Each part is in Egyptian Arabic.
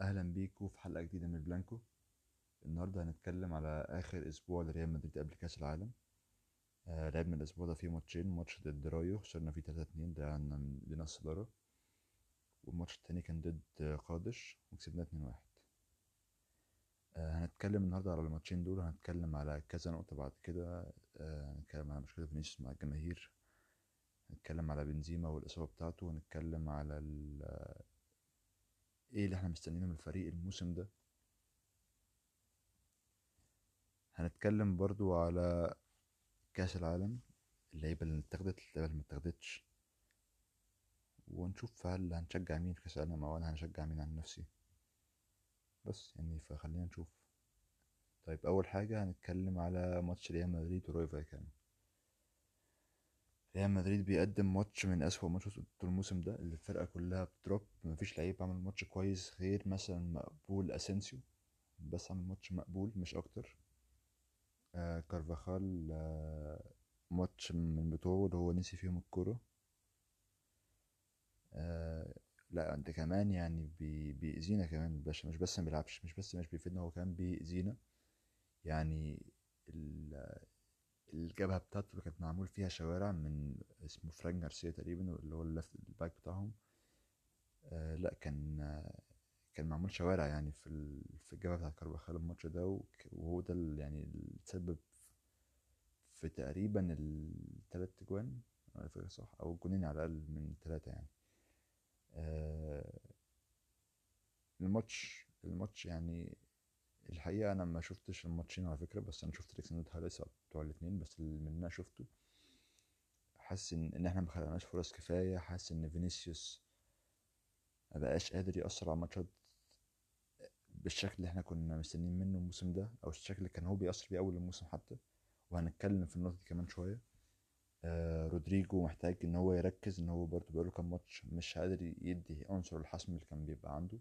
اهلا بيكم في حلقه جديده من بلانكو النهارده هنتكلم على اخر اسبوع لريال مدريد قبل كاس العالم آه لعبنا الاسبوع ده فيه ماتشين ماتش ضد رايو خسرنا فيه 3 2 ده عنا لنا الصداره والماتش التاني كان ضد قادش وكسبنا 2 1 آه هنتكلم النهارده على الماتشين دول هنتكلم على كذا نقطه بعد كده آه هنتكلم على مشكله فينيسيوس مع الجماهير هنتكلم على بنزيما والاصابه بتاعته وهنتكلم على ال- ايه اللي احنا مستنيينه من الفريق الموسم ده هنتكلم برضو على كأس العالم اللعيبة اللي اتاخدت اللعيبة اللي متاخدتش ونشوف هل هنشجع مين في كأس العالم أو أنا هنشجع مين عن نفسي بس يعني فخلينا نشوف طيب أول حاجة هنتكلم على ماتش ريال مدريد وراي فايكانو ريال مدريد بيقدم ماتش من أسوأ ماتشات طول الموسم ده اللي الفرقة كلها بتدروب مفيش لعيب عمل ماتش كويس غير مثلا مقبول أسينسيو بس عمل ماتش مقبول مش أكتر آه كارفاخال آه ماتش من بتوعه اللي هو نسي فيهم الكرة آه لا انت كمان يعني بي بيأذينا كمان الباشا مش بس ما بيلعبش مش بس مش بيفيدنا هو كمان بيأذينا يعني ال- الجبهة بتاعته اللي كانت معمول فيها شوارع من اسمه فرانك جارسيا تقريبا اللي هو اللفت الباك بتاعهم آه لا كان آه كان معمول شوارع يعني في ال... في الجبهة بتاعت كارفاخال الماتش ده وك- وهو ده اللي يعني اللي تسبب في تقريبا التلات جوان أنا فاكر صح او جونين على الاقل من ثلاثة يعني آه الماتش الماتش يعني الحقيقة انا ما شفتش الماتشين على فكرة بس انا شفت الاكسندد هايلايتس بتوع الاتنين بس اللي من اللي انا شفته حاسس ان ان احنا ما خلقناش فرص كفاية حاسس ان فينيسيوس ما بقاش قادر يأثر على الماتشات بالشكل اللي احنا كنا مستنيين منه الموسم ده او الشكل اللي كان هو بيأثر بيه اول الموسم حتى وهنتكلم في النقطة دي كمان شوية آه رودريجو محتاج ان هو يركز ان هو برضه بقاله كام ماتش مش قادر يدي عنصر الحسم اللي كان بيبقى عنده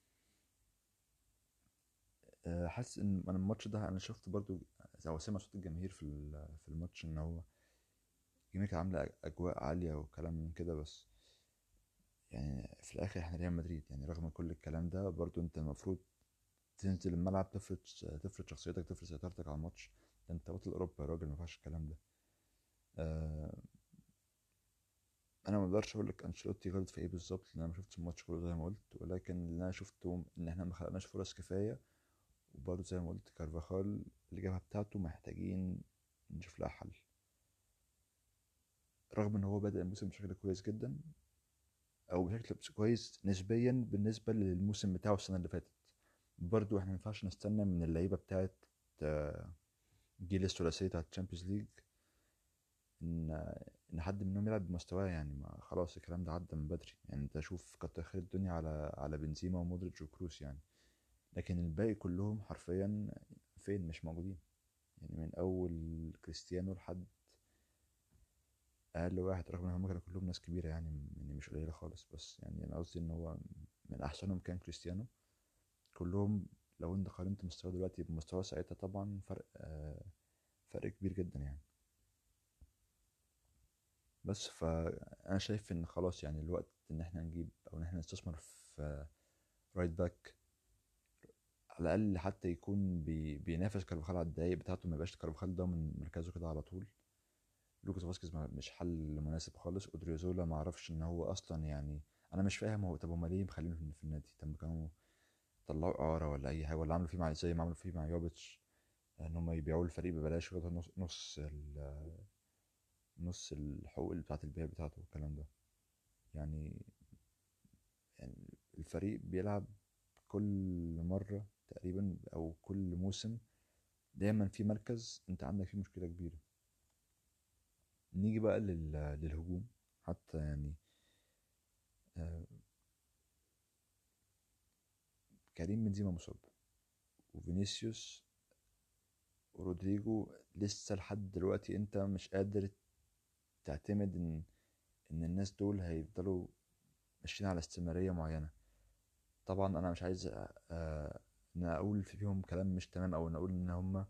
آه حاسس ان انا الماتش ده انا شفت برضه او سمع صوت الجماهير في ال- في الماتش ان هو الجماهير كانت عاملة اجواء عالية وكلام من كده بس يعني في الاخر احنا ريال مدريد يعني رغم كل الكلام ده برضه انت المفروض تنزل الملعب تفرض تفرض شخصيتك تفرض سيطرتك على الماتش ده انت بطل اوروبا يا راجل ما ينفعش الكلام ده آه انا ما اقدرش اقول لك انشيلوتي غلط في ايه بالظبط لان انا ما شفتش الماتش كله زي ما قلت ولكن اللي انا شفته ان احنا ما خلقناش فرص كفايه وبرضه زي ما قلت كارفاخال الجبهه بتاعته محتاجين نشوف لها حل رغم ان هو بدأ الموسم بشكل كويس جدا او بشكل كويس نسبيا بالنسبه للموسم بتاعه السنه اللي فاتت برضه احنا ما ينفعش نستنى من اللعيبه بتاعت آه، جيل الثلاثيه بتاعت الشامبيونز ليج ان ان حد منهم يلعب بمستواه يعني ما خلاص الكلام ده عدى من بدري يعني انت شوف كتر خير الدنيا على على بنزيما ومودريتش وكروس يعني لكن الباقي كلهم حرفيا فين مش موجودين يعني من اول كريستيانو لحد اقل واحد رغم ان هم كانوا كلهم ناس كبيره يعني يعني مش قليله خالص بس يعني انا قصدي ان هو من احسنهم كان كريستيانو كلهم لو انت قارنت مستوى دلوقتي بمستوى ساعتها طبعا فرق آه فرق كبير جدا يعني بس فانا شايف ان خلاص يعني الوقت ان احنا نجيب او ان احنا نستثمر في رايت باك على الاقل حتى يكون بي بينافس كارفاخال على الدقايق بتاعته ما يبقاش كارفاخال ده من مركزه كده على طول لوكاس فاسكيز ما- مش حل مناسب خالص اودريوزولا ما اعرفش ان هو اصلا يعني انا مش فاهم هو طب هما ليه مخلينه في في النادي طب ما كانوا طلعوا اعاره ولا اي حاجه ولا عملوا فيه مع زي ما عملوا فيه مع يوبيتش ان هم يبيعوا الفريق ببلاش وياخدوا نص نص ال- نص الحقوق اللي بتاعت البيع بتاعته والكلام ده يعني يعني الفريق بيلعب كل مرة تقريبا أو كل موسم دايما في مركز أنت عندك فيه مشكلة كبيرة نيجي بقى لل... للهجوم حتى يعني آه، كريم بنزيما مصاب وفينيسيوس ورودريجو لسه لحد دلوقتي انت مش قادر تعتمد ان ان الناس دول هيفضلوا ماشيين على استمرارية معينة طبعا انا مش عايز آه، ان اقول فيهم كلام مش تمام او ان اقول ان هم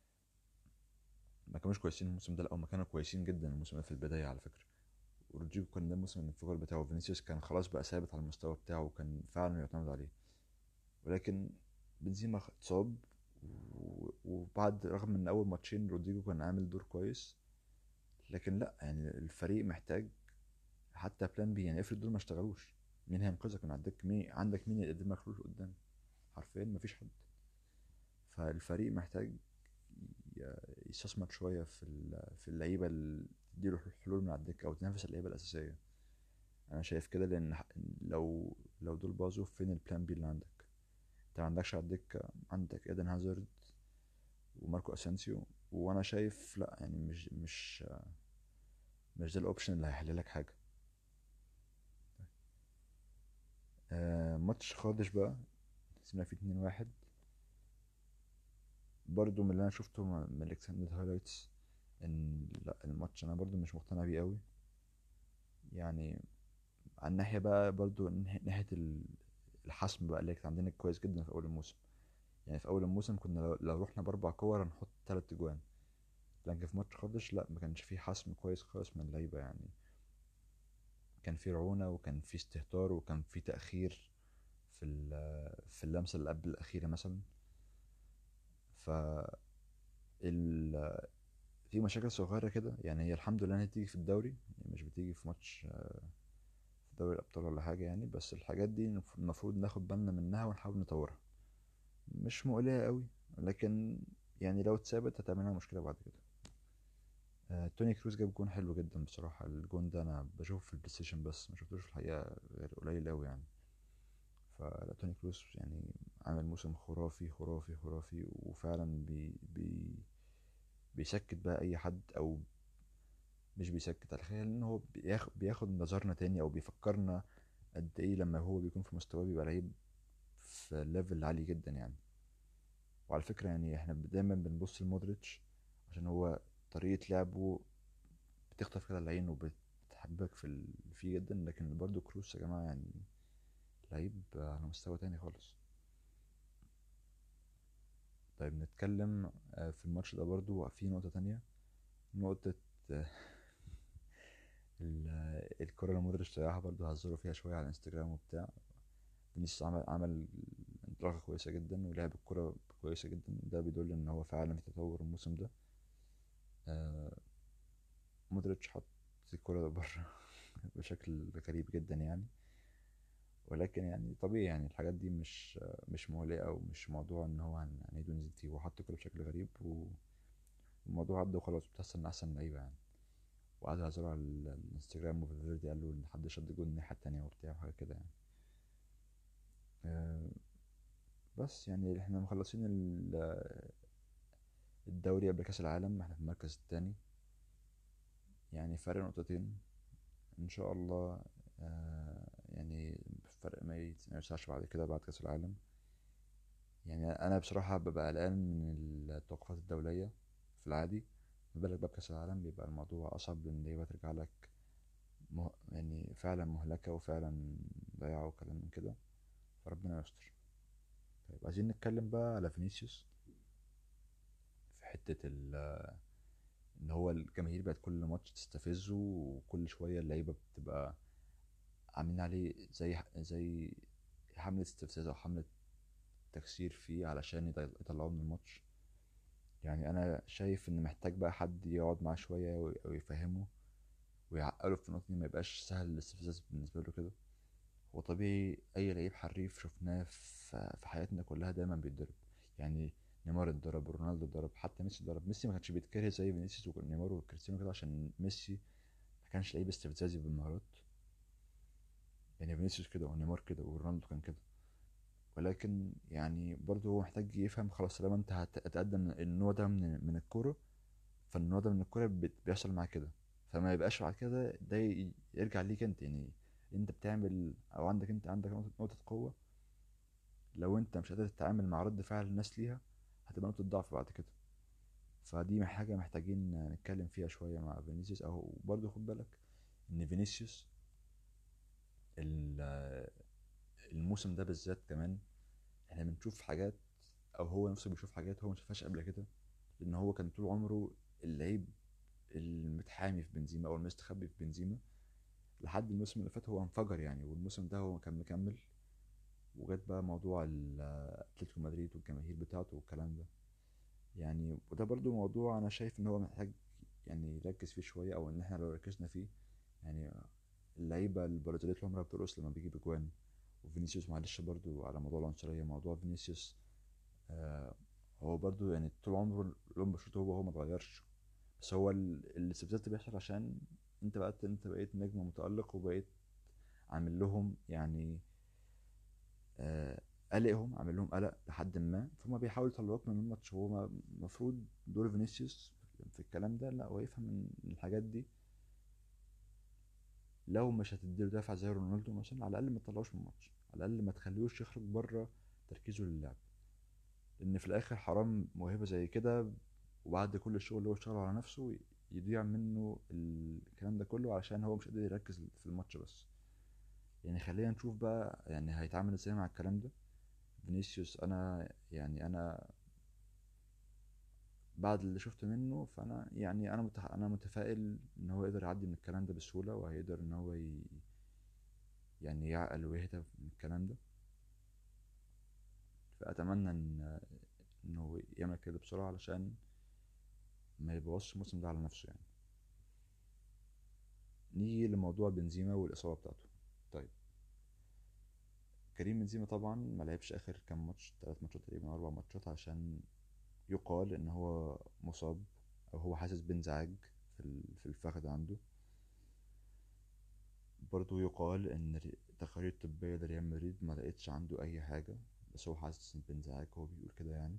ما كانوش كويسين الموسم ده لا هم كانوا كويسين جدا الموسم ده في البداية على فكرة ورودريجو كان ده موسم الانفجار بتاعه فينيسيوس كان خلاص بقى ثابت على المستوى بتاعه وكان فعلا يعتمد عليه ولكن بنزيما اتصاب و- وبعد رغم ان اول ماتشين رودريجو كان عامل دور كويس لكن لا يعني الفريق محتاج حتى بلان بي يعني افرض دول ما اشتغلوش مين هينقذك من عندك مين عندك مين يقدم لك حلول قدام حرفيا مفيش حد فالفريق محتاج ي- يستثمر شويه في ال- في اللعيبه اللي تديله حلول من على الدكه او تنافس اللعيبه الاساسيه انا شايف كده لان ح- لو لو دول باظوا فين البلان بي اللي عندك انت ما عندكش على الدكه عندك ايدن هازارد وماركو اسينسيو وانا شايف لا يعني مش مش مش ده الاوبشن اللي هيحل لك حاجه آه ماتش خادش بقى كسبنا فيه 2 واحد برضو من اللي انا شفته م- من الاكستندد هايلايتس ان لا الماتش انا برضو مش مقتنع بيه قوي يعني على الناحيه بقى برضو ناح- ناحيه ال- الحسم بقى اللي كان عندنا كويس جدا في اول الموسم يعني في اول الموسم كنا لو, لو رحنا باربع كور هنحط تلات اجوان لكن في ماتش خادش لا ما كانش فيه حسم كويس خالص من اللعيبه يعني كان في رعونه وكان في استهتار وكان في تاخير في ال- في اللمسه اللي قبل الاخيره مثلا ف ال... في مشاكل صغيرة كده يعني هي الحمد لله إن هي تيجي في الدوري يعني مش بتيجي في ماتش آه، في دوري الأبطال ولا حاجة يعني بس الحاجات دي المفروض ناخد بالنا منها ونحاول نطورها مش مقلقة قوي لكن يعني لو اتثابت هتعمل لنا مشكلة بعد كده آه، توني كروز جاب جون حلو جدا بصراحة الجون ده أنا بشوفه في البلاي ستيشن بس ما شفتوش في الحقيقة غير قليل قوي يعني فلا توني كروز يعني عامل موسم خرافي خرافي خرافي وفعلا بي بي بيسكت بقى اي حد او مش بيسكت تخيل ان هو بياخد, بياخد نظرنا تاني او بيفكرنا قد ايه لما هو بيكون في مستواه بيبقى لعيب في ليفل عالي جدا يعني وعلى فكرة يعني احنا دايما بنبص لمودريتش عشان هو طريقة لعبه بتخطف كده العين وبتحبك في ال... فيه جدا لكن برضو كروس يا جماعة يعني لعيب على مستوى تاني خالص طيب نتكلم آه، في الماتش ده برضو في نقطة تانية نقطة آه، ال- الكرة اللي مودريتش ضيعها برضو هزروا فيها شوية على الانستجرام وبتاع فينيسيوس عمل عمل انطلاقة كويسة جدا ولعب الكرة كويسة جدا ده بيدل ان هو فعلا في تطور الموسم ده آه، مودريتش حط الكرة بره بشكل غريب جدا يعني ولكن يعني طبيعي يعني الحاجات دي مش مش مقلقة ومش موضوع ان هو هن- هنعيد ونزيد فيه هو حط الكرة بشكل غريب و- والموضوع عدى وخلاص بتحصل من احسن لعيبة يعني وقعدوا يهزروا على ال- الانستجرام وفالفيردي قال له ان حد شد جول الناحية التانية وبتاع وحاجة كده يعني آه، بس يعني احنا مخلصين ال- الدوري قبل كأس العالم احنا في المركز التاني يعني فرق نقطتين ان شاء الله آه، يعني فرق ما يت- ما يوسعش بعد كده بعد كأس العالم يعني انا بصراحة ببقى قلقان من التوقفات الدولية في العادي ما بالك بقى بكأس العالم بيبقى الموضوع اصعب لان اللعيبة ترجع لك مه... يعني فعلا مهلكة وفعلا ضياع وكلام من كده فربنا يستر طيب عايزين نتكلم بقى على فينيسيوس في حتة ال ان هو الجماهير بقت كل ماتش تستفزه وكل شوية اللعيبة بتبقى عاملين عليه زي زي حملة استفزاز او حملة تكسير فيه علشان يطل- يطلعوه من الماتش يعني انا شايف ان محتاج بقى حد يقعد معاه شوية و- ويفهمه ويعقله في النقطة دي ما يبقاش سهل الاستفزاز بالنسبة له كده هو طبيعي اي لعيب حريف شفناه في في حياتنا كلها دايما بيتضرب يعني نيمار اتضرب رونالدو اتضرب حتى ميسي اتضرب ميسي ما كانش بيتكره زي فينيسيوس ونيمار وكريستيانو كده عشان ميسي ما كانش لعيب استفزازي بالمهارات يعني فينيسيوس كده ونيمار كده ورونالدو كان كده ولكن يعني برضه هو محتاج يفهم خلاص طالما انت هتقدم النوع ده من من الكوره فالنوع ده من الكوره بت- بيحصل معاه كده فما يبقاش بعد كده ده ي- يرجع ليك انت يعني انت بتعمل او عندك انت عندك نقطه نقطه قوه لو انت مش قادر تتعامل مع رد فعل الناس ليها هتبقى نقطه ضعف بعد كده فدي حاجه محتاجين نتكلم فيها شويه مع فينيسيوس او برضه خد بالك ان فينيسيوس ال- الموسم ده بالذات كمان احنا بنشوف حاجات او هو نفسه بيشوف حاجات هو ما شافهاش قبل كده لان هو كان طول عمره اللعيب المتحامي في بنزيما او المستخبي في بنزيما لحد الموسم اللي فات هو انفجر يعني والموسم ده هو كان مكمل وجت بقى موضوع ال- اتلتيكو مدريد والجماهير بتاعته والكلام ده يعني وده برضو موضوع انا شايف ان هو محتاج يعني يركز فيه شويه او ان احنا لو ركزنا فيه يعني اللعيبه البرازيليه اللي عمرها بترقص لما بيجيب اجوان وفينيسيوس معلش برضو على موضوع العنصريه موضوع فينيسيوس آه هو برضو يعني طول عمره لون بشرته هو هو ما اتغيرش بس هو ال- الاستفزاز ده بيحصل عشان انت بقيت انت بقيت نجم متألق وبقيت عامل لهم يعني آه قلقهم عامل لهم قلق لحد ما فهم بيحاولوا يطلعوك من الماتش هو المفروض دور فينيسيوس في الكلام ده لا هو يفهم من من الحاجات دي لو مش هتديله دافع زي رونالدو مثلا على الاقل ما تطلعوش من الماتش على الاقل ما تخليهوش يخرج بره تركيزه للعب لان في الاخر حرام موهبه زي كده وبعد كل الشغل اللي هو اشتغله على نفسه يضيع منه الكلام ده كله علشان هو مش قادر يركز في الماتش بس يعني خلينا نشوف بقى يعني هيتعامل ازاي مع الكلام ده فينيسيوس انا يعني انا بعد اللي شفته منه فانا يعني انا متح... انا متفائل ان هو يقدر يعدي من الكلام ده بسهوله وهيقدر ان هو ي... يعني يعقل ويهدى من الكلام ده فاتمنى ان انه يعمل كده بسرعه علشان ما يبوظش الموسم ده على نفسه يعني نيجي لموضوع بنزيما والاصابه بتاعته طيب كريم بنزيما طبعا ما لعبش اخر كام ماتش ثلاث ماتشات تقريبا أو اربع ماتشات عشان يقال ان هو مصاب او هو حاسس بانزعاج في ال- في الفخذ عنده برضو يقال ان ر- تقارير طبية لريال مدريد ما لقيتش عنده اي حاجة بس هو حاسس بانزعاج هو بيقول كده يعني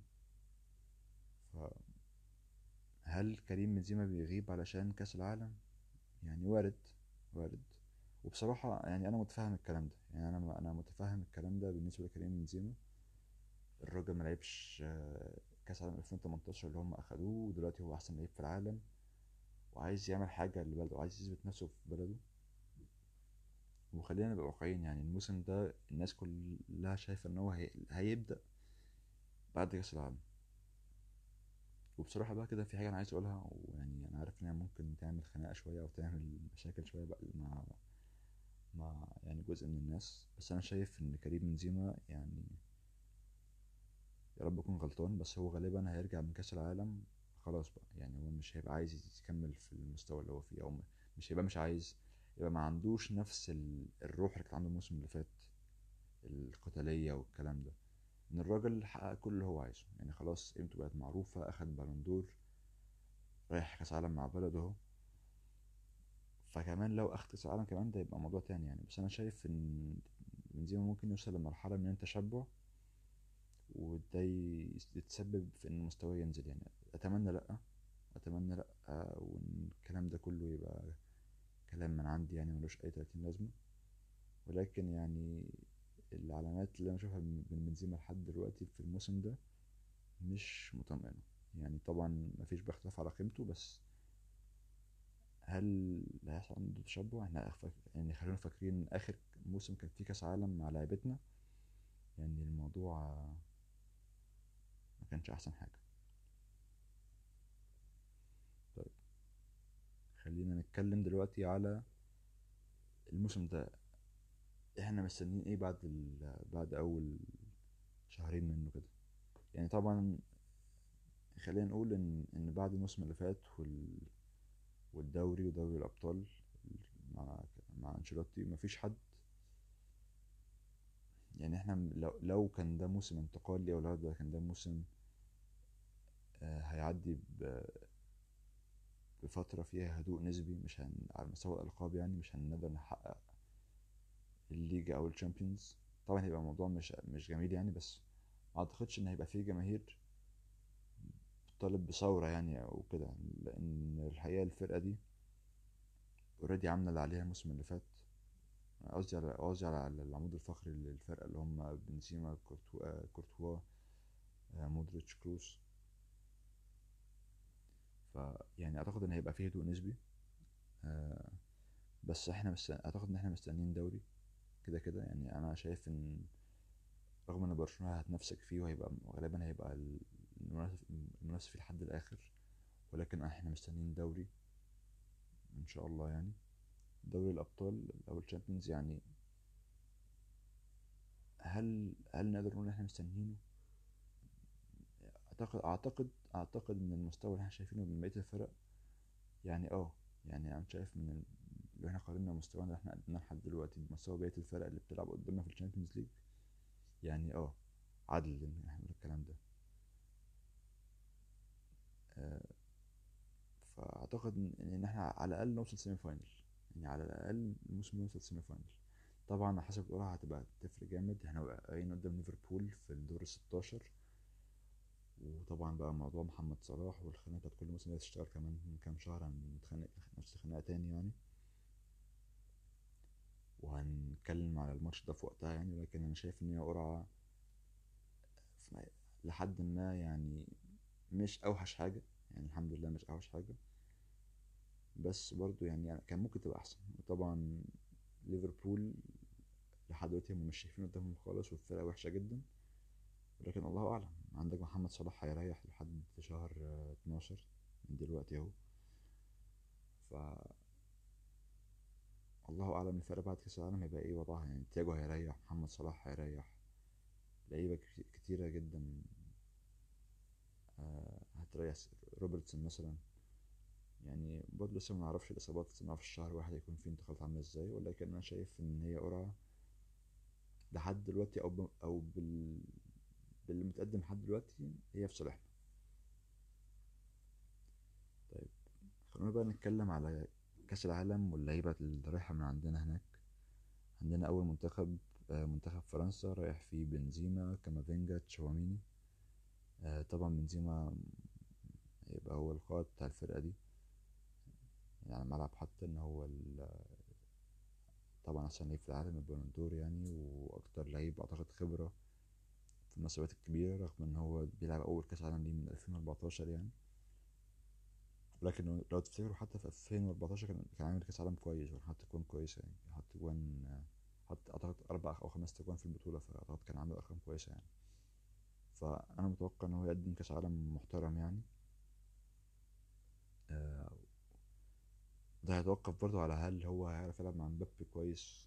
فهل كريم بنزيما بيغيب علشان كأس العالم يعني وارد وارد وبصراحة يعني أنا متفهم الكلام ده يعني أنا أنا متفهم الكلام ده بالنسبة لكريم بنزيما الراجل ما لعبش آه، كأس العالم 2018 اللي هم أخدوه ودلوقتي هو أحسن لعيب في العالم وعايز يعمل حاجة لبلده وعايز يثبت نفسه في بلده وخلينا نبقى واقعيين يعني الموسم ده الناس كلها شايفة إن هو هي... هيبدأ بعد كأس العالم وبصراحة بقى كده في حاجة أنا عايز أقولها ويعني أنا عارف إنها ممكن تعمل خناقة شوية أو تعمل مشاكل شوية بقى مع مع يعني جزء من الناس بس أنا شايف إن كريم بنزيما يعني يا رب أكون غلطان بس هو غالبا هيرجع من كأس العالم خلاص بقى يعني هو مش هيبقى عايز يكمل في المستوى اللي هو فيه أو م- مش هيبقى مش عايز يبقى ما عندوش نفس ال- الروح اللي كانت عنده الموسم اللي فات القتالية والكلام ده إن الراجل حقق كل اللي هو عايزه يعني خلاص قيمته بقت معروفة أخد بالون دور رايح كأس عالم مع بلده اهو فكمان لو أخد كأس العالم كمان ده يبقى موضوع تاني يعني بس أنا شايف إن بنزيما ممكن يوصل لمرحلة من التشبع وده ي- يتسبب في ان مستواه ينزل يعني اتمنى لا اتمنى لا وان الكلام ده كله يبقى كلام من عندي يعني ملوش اي 30 لازمه ولكن يعني العلامات اللي انا بشوفها من من بنزيما لحد دلوقتي في الموسم ده مش مطمئنه يعني طبعا مفيش باختلاف على قيمته بس هل هيحصل عنده تشبع احنا فاك... يعني خلينا فاكرين اخر موسم كان فيه كاس عالم مع لعيبتنا يعني الموضوع ما كانش احسن حاجه طيب خلينا نتكلم دلوقتي على الموسم ده احنا مستنيين ايه بعد ال... بعد اول شهرين منه كده يعني طبعا خلينا نقول ان ان بعد الموسم اللي فات وال... والدوري ودوري الابطال مع مع انشيلوتي مفيش حد يعني احنا م- لو لو كان ده موسم انتقالي او لو ده كان ده موسم آه، هيعدي ب- بفترة فيها هدوء نسبي مش هن... على مستوى الألقاب يعني مش هنقدر نحقق الليجا أو الشامبيونز طبعا هيبقى الموضوع مش مش جميل يعني بس ما أعتقدش إن هيبقى فيه جماهير بتطالب بثورة يعني أو كده لأن الحقيقة الفرقة دي اوريدي عاملة اللي عليها الموسم اللي فات قصدي على قصدي على العمود الفقري للفرقة اللي هم بنزيما كورتوا كورتوا آه، مودريتش كروس فيعني اعتقد ان هيبقى فيه هدوء نسبي آه، بس احنا مست... اعتقد ان احنا مستنيين دوري كده كده يعني انا شايف ان رغم ان برشلونة هتنافسك فيه وهيبقى غالبا هيبقى المنافس المنافس فيه لحد الاخر ولكن احنا مستنيين دوري ان شاء الله يعني دوري الابطال او الشامبيونز يعني هل هل نقدر نقول ان احنا مستنيينه اعتقد اعتقد اعتقد ان المستوى اللي احنا شايفينه من بقيه الفرق يعني اه يعني انا شايف من ال... لو احنا قارنا مستوانا اللي احنا قدمناه لحد دلوقتي بمستوى بقيه الفرق اللي بتلعب قدامنا في الشامبيونز ليج يعني اه عدل ان احنا نقول الكلام ده آه، فاعتقد ان إن احنا على الاقل نوصل سيمي فاينل يعني على الاقل الموسم ده نوصل سيمي فاينل طبعا على حسب القرعه هتبقى تفرق جامد احنا واقعين قدام ليفربول في الدور الستاشر وطبعا بقى موضوع محمد صلاح والخناقه بتاعت كل موسم دي هتشتغل كمان من كام شهر هنتخانق نفس الخناقه تاني يعني وهنتكلم على الماتش ده في وقتها يعني لكن انا شايف ان هي قرعه في- لحد ما يعني مش اوحش حاجه يعني الحمد لله مش اوحش حاجه بس برضو يعني يعني كان ممكن تبقى احسن وطبعا ليفربول لحد دلوقتي هم مش شايفين قدامهم خالص والفرقه وحشه جدا لكن الله اعلم عندك محمد صلاح هيريح لحد شهر آه، 12 من دلوقتي اهو ف الله اعلم الفرق بعد كاس العالم هيبقى ايه وضعها يعني تياجو هيريح محمد صلاح هيريح لعيبه كت- كتيره جدا آه، هتريح روبرتسون مثلا يعني برضه لسه ما نعرفش الاصابات لسه ما نعرفش الشهر واحد هيكون فيه انتقالات عامله ازاي ولكن انا شايف ان هي قرعه لحد دلوقتي او ب... او بال باللي متقدم لحد دلوقتي هي في صالحنا طيب خلونا بقى نتكلم على كأس العالم واللعيبة اللي رايحة من عندنا هناك عندنا أول منتخب آه، منتخب فرنسا رايح فيه بنزيما كامافينجا تشاوميني آه، طبعا بنزيما هيبقى هو القائد بتاع الفرقة دي يعني على الملعب حتى إن هو ال- طبعا أحسن لعيب في العالم البالون دور يعني وأكتر لعيب أعتقد خبرة في المناسبات الكبيرة رغم إن هو بيلعب أول كأس عالم ليه من 2014 يعني ولكن لو لو تفتكروا حتى في 2014 كان كان عامل كاس عالم كويس وحط جوان كويسه يعني حط جوان حط اعتقد اربع او خمس جوان في البطوله فاعتقد كان عامل ارقام كويسه يعني فانا متوقع ان هو يقدم كاس عالم محترم يعني آه، ده هيتوقف برضه على هل هو هيعرف يلعب مع مبابي كويس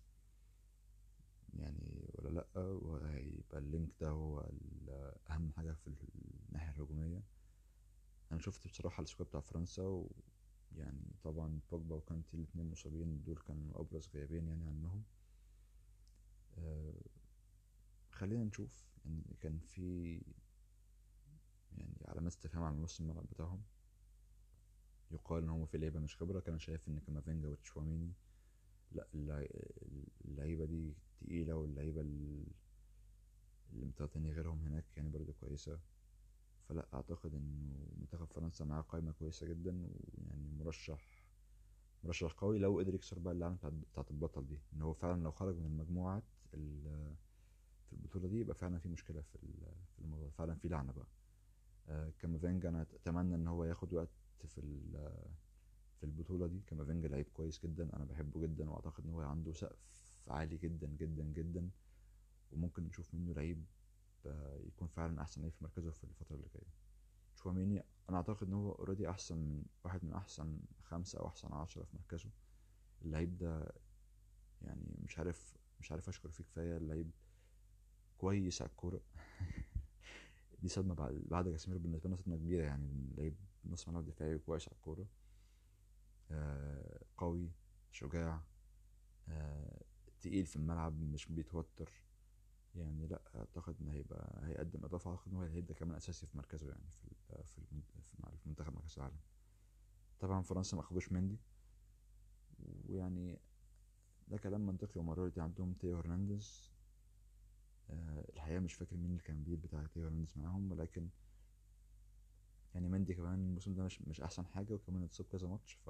يعني ولا لأ وهيبقى اللينك ده هو ال- أهم حاجة في الناحية الهجومية أنا شفت بصراحة السكواد بتاع فرنسا ويعني طبعا بوجبا وكانتي الاتنين مصابين دول كانوا أبرز غيابين يعني عنهم آه، خلينا نشوف يعني كان في يعني علامات استفهام على نص الملعب بتاعهم يقال ان هو في لعيبه مش خبره كان شايف ان كامافينجا وتشواميني لا اللع- اللعيبه دي تقيله واللعيبه ال- اللي متعطيني غيرهم هناك يعني برضه كويسه فلا اعتقد انه منتخب فرنسا معاه قائمه كويسه جدا ويعني مرشح مرشح قوي لو قدر يكسر بقى اللعنه بتاعت بتاعت البطل دي ان هو فعلا لو خرج من المجموعات ال- في البطوله دي يبقى فعلا في مشكله في ال- في الموضوع فعلا في لعنه بقى آه، كامافينجا انا اتمنى ان هو ياخد وقت في ال- في البطوله دي كامافينجا لعيب كويس جدا انا بحبه جدا واعتقد ان هو عنده سقف عالي جدا جدا جدا وممكن نشوف منه لعيب آه، يكون فعلا احسن لعيب في مركزه في الفتره اللي جايه تشواميني انا اعتقد ان هو اوريدي احسن من واحد من احسن خمسة او احسن عشرة في مركزه اللعيب ده يعني مش عارف مش عارف اشكر فيه كفايه اللعيب كويس على الكوره دي صدمه بعد بعد كاسيميرو بالنسبه لنا صدمه كبيره يعني لعيب نص ملعب دفاعي كويس على الكوره آه قوي شجاع آه تقيل في الملعب مش بيتوتر يعني لا اعتقد ان هيبقى هيقدم اضافه اعتقد ان هو هيبقى كمان اساسي في مركزه يعني في ال- في الم- في مع المنتخب مع كاس العالم طبعا فرنسا ما اخدوش مندي ويعني ده كلام منطقي ومرة عندهم تيو هرنانديز آه الحقيقة مش فاكر مين اللي كان بيد بتاع تيو هرنانديز معاهم ولكن يعني مندي كمان الموسم ده مش مش أحسن حاجة وكمان اتصاب كذا ماتش ف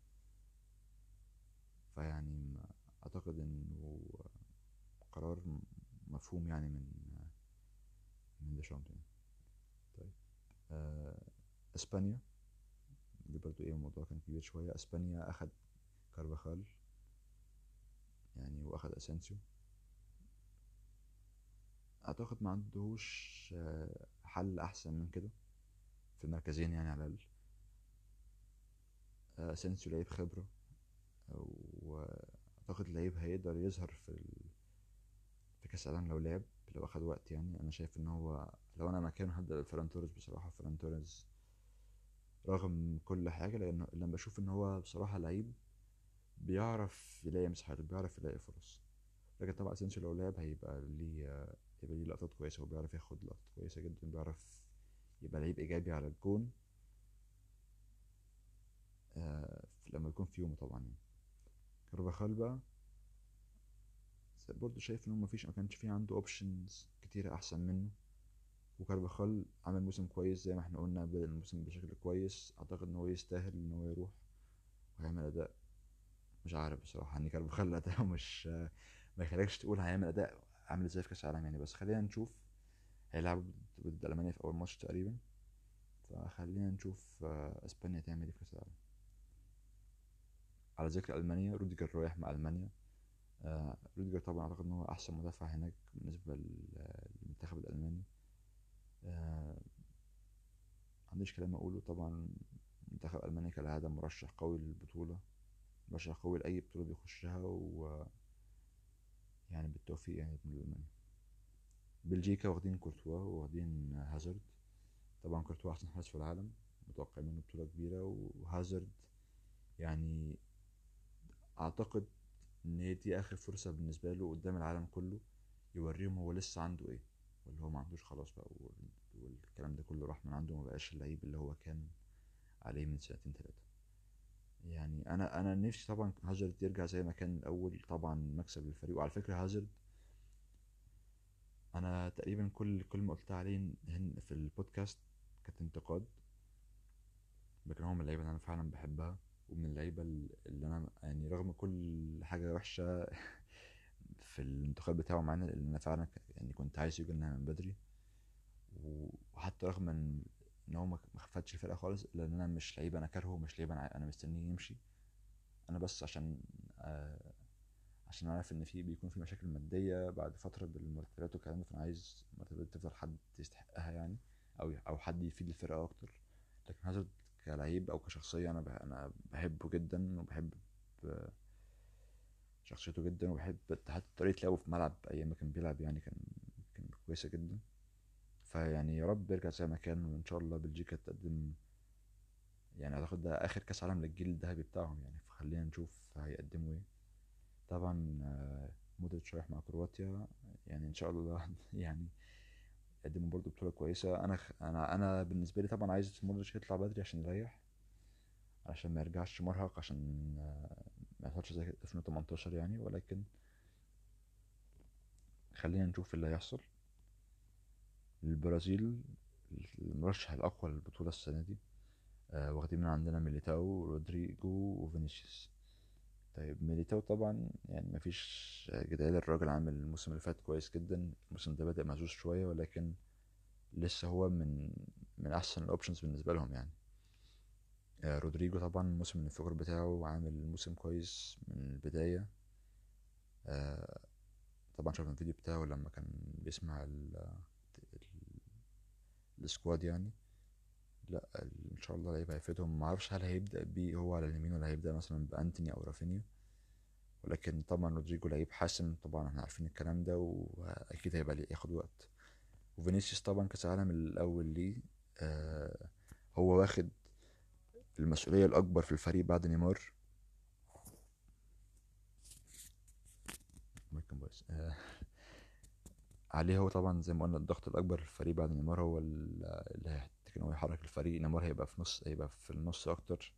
فيعني ما- أعتقد إنه قرار م- مفهوم يعني من من ديشامب يعني طيب آه اسبانيا دي برضو ايه الموضوع كان كبير شوية اسبانيا اخد كارفاخال يعني واخد اسانسيو اعتقد ما عندهوش آه، حل احسن من كده في المركزين يعني على الاقل آه، اسانسيو لعيب خبرة واعتقد لعيب هيقدر يظهر في ال... في كاس العالم لو لعب لو اخد وقت يعني انا شايف ان هو لو انا مكانه هبدا بفران توريس بصراحه فران توريس رغم كل حاجه لان لما بشوف ان هو بصراحه لعيب بيعرف يلاقي مساحات بيعرف يلاقي فرص لكن طبعا اسينسيو لو لعب هيبقى ليه هيبقى ليه لقطات كويسه وبيعرف ياخد لقطات كويسه جدا بيعرف يبقى لعيب ايجابي على الجون آه لما يكون في يومه طبعا يعني كارفاخال بقى برضه شايف ان هو مفيش ما كانش فيه عنده اوبشنز كتيرة احسن منه وكارفاخال عمل موسم كويس زي ما احنا قلنا بدأ الموسم بشكل كويس اعتقد ان هو يستاهل ان هو يروح ويعمل اداء مش عارف بصراحة يعني كارفاخال اداء مش ما يخليكش تقول هيعمل اداء عامل ازاي في كاس العالم يعني بس خلينا نشوف هيلعبوا ضد المانيا في اول ماتش تقريبا فخلينا نشوف اسبانيا تعمل ايه في كاس العالم على ذكر المانيا روديجر رايح مع المانيا آه روديجر طبعا اعتقد ان هو احسن مدافع هناك بالنسبه للمنتخب الالماني آه عنديش كلام اقوله طبعا منتخب المانيا كالعاده مرشح قوي للبطوله مرشح قوي لاي بطوله بيخشها و يعني بالتوفيق يعني من المانيا بلجيكا واخدين كورتوا واخدين هازارد طبعا كورتوا احسن حارس في العالم متوقع منه بطوله كبيره وهازارد يعني اعتقد ان هي دي اخر فرصه بالنسبه له قدام العالم كله يوريهم هو لسه عنده ايه واللي هو ما عندوش خلاص بقى والكلام ده كله راح من عنده ما بقاش اللعيب اللي هو كان عليه من سنتين ثلاثه يعني انا انا نفسي طبعا هازارد يرجع زي ما كان الاول طبعا مكسب للفريق وعلى فكره هازارد انا تقريبا كل كل ما قلت عليه في البودكاست كانت انتقاد لكن هو من اللعيبه اللي انا فعلا بحبها ومن اللعيبه اللي انا يعني رغم كل حاجه وحشه في الانتقال بتاعه معانا اللي انا فعلا يعني كنت عايز يجي من بدري وحتى رغم ان ان هو ما خفتش الفرقه خالص لان انا مش لعيب انا كارهه مش لعيب انا انا مستنيه يمشي انا بس عشان آه عشان عارف ان في بيكون في مشاكل ماديه بعد فتره بالمرتبات والكلام ده فانا عايز المرتبات تفضل حد يستحقها يعني او او حد يفيد الفرقه اكتر لكن هازارد كلعيب او كشخصيه انا انا بحبه جدا وبحب شخصيته جدا وبحب حتى طريقه لعبه في الملعب ايام ما كان بيلعب يعني كان كان كويسه جدا فيعني يا رب يرجع زي ما كان وان شاء الله بلجيكا تقدم يعني اعتقد ده اخر كاس عالم للجيل الذهبي بتاعهم يعني فخلينا نشوف هيقدموا ايه طبعا مودريتش رايح مع كرواتيا يعني ان شاء الله يعني يقدموا برضو بطولة كويسة انا انا انا بالنسبة لي طبعا عايز مودريتش يطلع بدري عشان يريح عشان ما يرجعش مرهق عشان ما يحصلش زي 2018 يعني ولكن خلينا نشوف اللي هيحصل البرازيل المرشح الأقوى للبطولة السنة دي آه واخدين من عندنا ميليتاو ورودريجو وفينيسيوس طيب ميليتاو طبعا يعني مفيش جدال الراجل عامل الموسم اللي فات كويس جدا الموسم ده بدأ مهزوز شوية ولكن لسه هو من من أحسن الأوبشنز بالنسبة لهم يعني آه رودريجو طبعا الموسم الانفجار بتاعه عامل موسم كويس من البداية آه طبعا شفنا الفيديو بتاعه لما كان بيسمع السكواد يعني لا ان شاء الله هيبقى هيفيدهم ما اعرفش هل هيبدا بيه هو على اليمين ولا هيبدا مثلا بانتوني او رافينيا ولكن طبعا رودريجو لعيب حاسم طبعا احنا عارفين الكلام ده واكيد هيبقى ليه ياخد وقت وفينيسيوس طبعا كاس العالم الاول ليه آه هو واخد المسؤوليه الاكبر في الفريق بعد نيمار آه عليه هو طبعا زي ما قلنا الضغط الاكبر في الفريق بعد نيمار هو اللي هيحتاج ان هو يحرك الفريق نيمار هيبقى في نص هيبقى في النص اكتر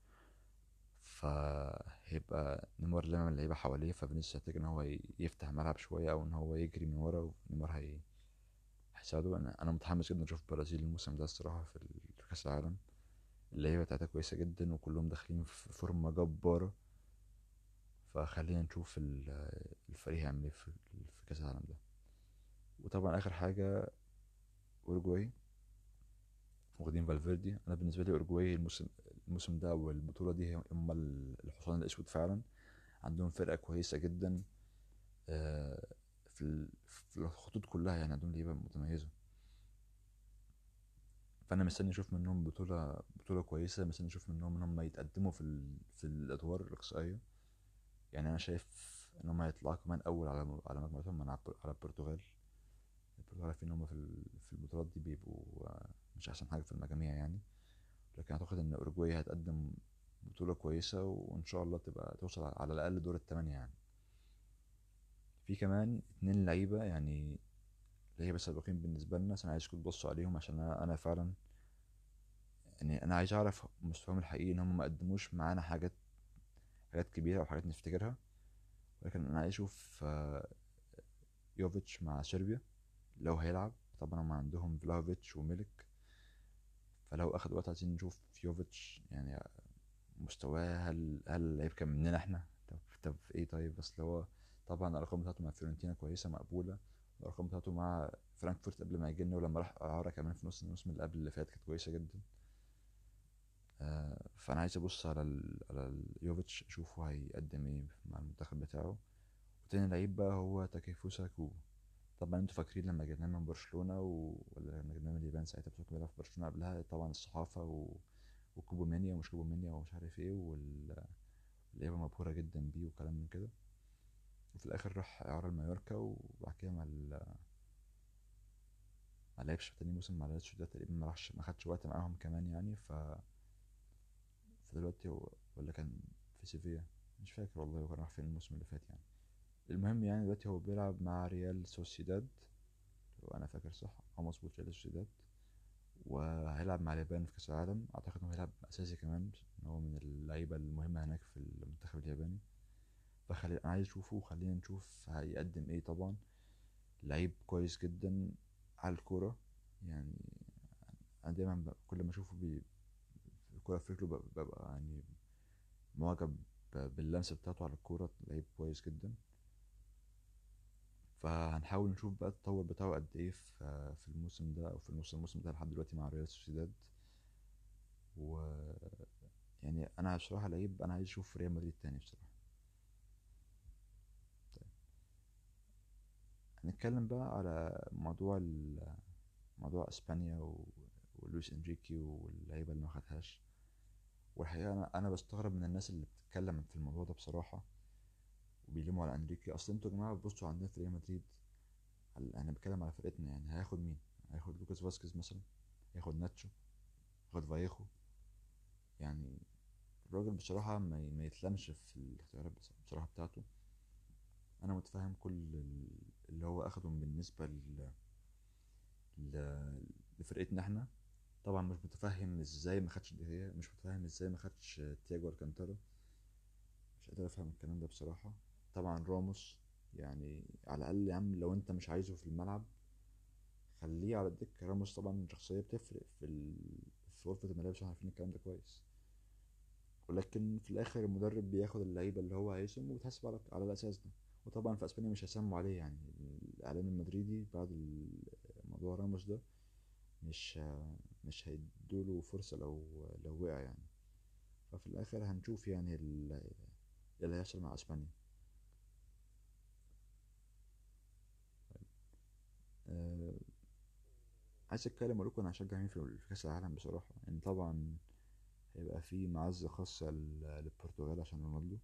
فهيبقى نيمار لما اللعيبه حواليه ففينيسيوس هيحتاج ان هو يفتح الملعب شويه او ان هو يجري من ورا ونيمار هي هيساعده انا انا متحمس جدا اشوف البرازيل الموسم ده الصراحه في كاس العالم اللعيبه بتاعتها كويسه جدا وكلهم داخلين في فورمه جباره فخلينا نشوف الفريق هيعمل ايه في كاس العالم ده وطبعا اخر حاجه اورجواي واخدين فالفيردي انا بالنسبه لي اورجواي الموسم الموسم ده والبطوله دي هم الحصان الاسود فعلا عندهم فرقه كويسه جدا في في الخطوط كلها يعني عندهم لعيبه متميزه فانا مستني اشوف منهم بطوله بطوله كويسه مستني اشوف منهم ان هم يتقدموا في ال... في الادوار الاقصائيه يعني انا شايف ان هم يطلعوا كمان اول على على مجموعتهم من على على البرتغال البرتغال عارفين ان هم في ال- في البطولات دي بيبقوا آه، مش احسن حاجه في المجاميع يعني لكن اعتقد ان اوروجواي هتقدم بطوله كويسه وان شاء الله تبقى توصل على الاقل دور الثمانيه يعني في كمان اتنين لعيبه يعني لعيبه سابقين بالنسبه لنا بس انا عايزكم تبصوا عليهم عشان انا انا فعلا يعني انا عايز اعرف مستواهم الحقيقي ان هم ما قدموش معانا حاجات حاجات كبيره او حاجات نفتكرها ولكن انا عايز اشوف آه، يوفيتش مع صربيا لو هيلعب طبعا هم عندهم فلاوفيتش وميلك فلو اخد وقت عايزين نشوف يوفيتش يعني مستواه هل هل اللعيب كان مننا احنا طب طب ايه طيب بس هو طبعا الارقام بتاعته مع فيورنتينا كويسه مقبوله الارقام بتاعته مع فرانكفورت قبل ما يجي لنا ولما راح اعاره كمان في نص الموسم اللي قبل اللي فات كانت كويسه جدا آه، فانا عايز ابص على ال... على ال- يوفيتش اشوفه هيقدم ايه مع المنتخب بتاعه وتاني لعيب بقى هو تاكيفوسا كوبو طبعا انتوا فاكرين لما جبناه من برشلونه و... ولا لما جبناه من اليابان ساعتها بس هو كان بيلعب في برشلونه قبلها طبعا الصحافه و... وكوبو مانيا ومش كوبو مانيا ومش عارف ايه واللعيبه مبهوره جدا بيه وكلام من كده وفي الاخر راح اعاره لمايوركا وبعد كده مع ال... ما لعبش في تاني موسم مع ريال سوسيداد تقريبا ما راحش ما خدش وقت معاهم كمان يعني ف فدلوقتي هو ولا كان في سيفيا مش فاكر والله هو كان راح فين الموسم اللي فات يعني المهم يعني دلوقتي هو بيلعب مع ريال سوسيداد وانا فاكر صح هو مظبوط ريال سوسيداد وهيلعب مع اليابان في كاس العالم اعتقد انه هيلعب اساسي كمان ان هو من اللعيبه المهمه هناك في المنتخب الياباني فخلي انا عايز اشوفه وخلينا نشوف هيقدم ايه طبعا لعيب كويس جدا على الكوره يعني انا دايما ب- كل ما اشوفه بي الكوره في رجله ببقى ببقى يعني معجب ب- باللمسه بتاعته على الكوره لعيب كويس جدا فهنحاول نشوف بقى التطور بتاعه قد ايه في في الموسم ده او في نص الموسم ده لحد دلوقتي مع ريال سوسيداد و يعني انا بصراحه لعيب انا عايز اشوف ريال مدريد تاني بصراحه طيب هنتكلم بقى على موضوع ال... موضوع اسبانيا و... ولويس انريكي واللعيبه اللي ما خدهاش والحقيقه انا انا بستغرب من الناس اللي بتتكلم في الموضوع ده بصراحه وبيلوموا على انريكي اصل انتوا يا جماعه بصوا عندنا في ريال مدريد على- انا بتكلم على فرقتنا يعني هياخد مين هياخد لوكاس فاسكيز مثلا هياخد ناتشو هياخد فايخو يعني الراجل بصراحة ما, ي- ما يتلمش في الاختيارات بص- بصراحة بتاعته أنا متفهم كل ال- اللي هو أخده بالنسبة ل... ل... لفرقتنا احنا طبعا مش متفهم ازاي ما خدش دي مش متفهم ازاي ما خدش تياجو الكانتارا مش قادر افهم الكلام ده بصراحة طبعا راموس يعني على الأقل يا عم لو أنت مش عايزه في الملعب خليه على الدكة راموس طبعا شخصية بتفرق في ال... في غرفة الملابس احنا عارفين الكلام ده كويس ولكن في الآخر المدرب بياخد اللعيبة اللي هو عايزهم وبتحسب على على الأساس ده وطبعا في أسبانيا مش هيسموا عليه يعني الإعلام المدريدي بعد ال- موضوع راموس ده مش مش هيدوله فرصة لو لو وقع يعني ففي الآخر هنشوف يعني ال- إيه اللي هيحصل مع أسبانيا آه، عايز اتكلم اقول لكم انا هشجع مين في في كاس العالم بصراحه يعني طبعا هيبقى في معزه خاصه ل- للبرتغال عشان رونالدو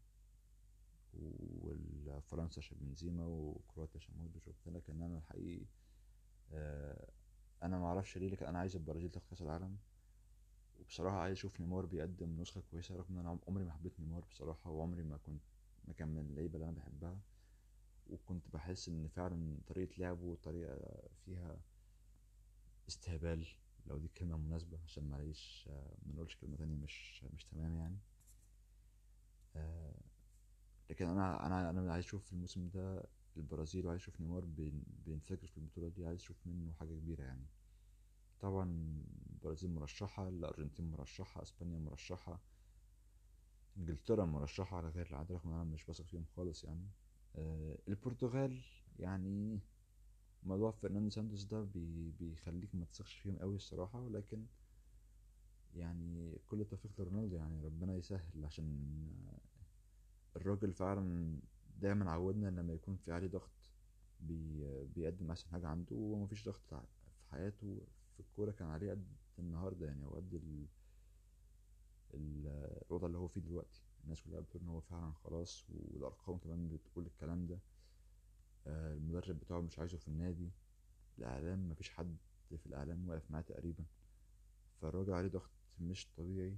وفرنسا عشان بنزيما وكرواتيا عشان مودريتش وبتاع لكن انا الحقيقي آه، انا ما اعرفش ليه لكن انا عايز البرازيل تاخد كاس العالم وبصراحه عايز اشوف نيمار بيقدم نسخه كويسه رغم ان انا عمري ما حبيت نيمار بصراحه وعمري ما كنت ما كان من اللعيبه اللي انا بحبها وكنت بحس ان فعلا طريقه لعبه طريقه فيها استهبال لو دي الكلمة مناسبة عشان معليش آه، ما نقولش كلمة تانية مش مش تمام يعني آه، لكن انا انا انا عايز اشوف في الموسم ده البرازيل وعايز اشوف نيمار بين- بينفجر في البطولة دي عايز اشوف منه حاجة كبيرة يعني طبعا البرازيل مرشحة الارجنتين مرشحة اسبانيا مرشحة انجلترا مرشحة على غير العادة رغم ان انا مش بثق فيهم خالص يعني آه، البرتغال يعني موضوع فرناندو سانتوس ده بي بيخليك ما تثقش فيهم قوي الصراحة ولكن يعني كل التوفيق لرونالدو يعني ربنا يسهل عشان الراجل فعلا دايما عودنا لما يكون في عليه ضغط بي بيقدم احسن حاجة عنده ومفيش ضغط في حياته في الكورة كان عليه قد النهاردة يعني او قد ال- ال- الوضع اللي هو فيه دلوقتي الناس كلها بتقول ان هو فعلا خلاص والارقام كمان بتقول الكلام ده آه، المدرب بتاعه مش عايزه في النادي الاعلام مفيش حد في الاعلام واقف معاه تقريبا فالراجل عليه ضغط مش طبيعي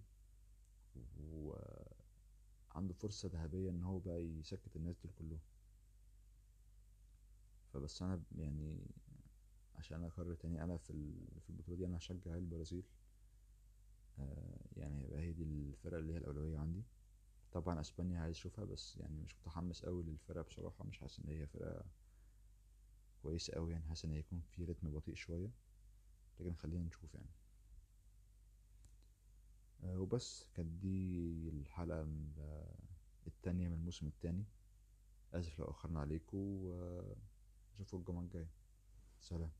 وعنده فرصة ذهبية ان هو بقى يسكت الناس دول كلهم فبس انا يعني عشان اكرر تاني انا في ال- في البطولة دي انا هشجع البرازيل آه، يعني هيبقى هي دي الفرقة اللي هي الأولوية عندي طبعا اسبانيا عايز اشوفها بس يعني مش متحمس قوي للفرقة بصراحة مش حاسس ان هي فرقة كويسة قوي يعني حاسس ان هيكون في رتم بطيء شوية لكن خلينا نشوف يعني آه، وبس كانت دي الحلقة ال- التانية من الموسم التاني آسف لو أخرنا عليكم وأشوفكم الجمعة الجاية سلام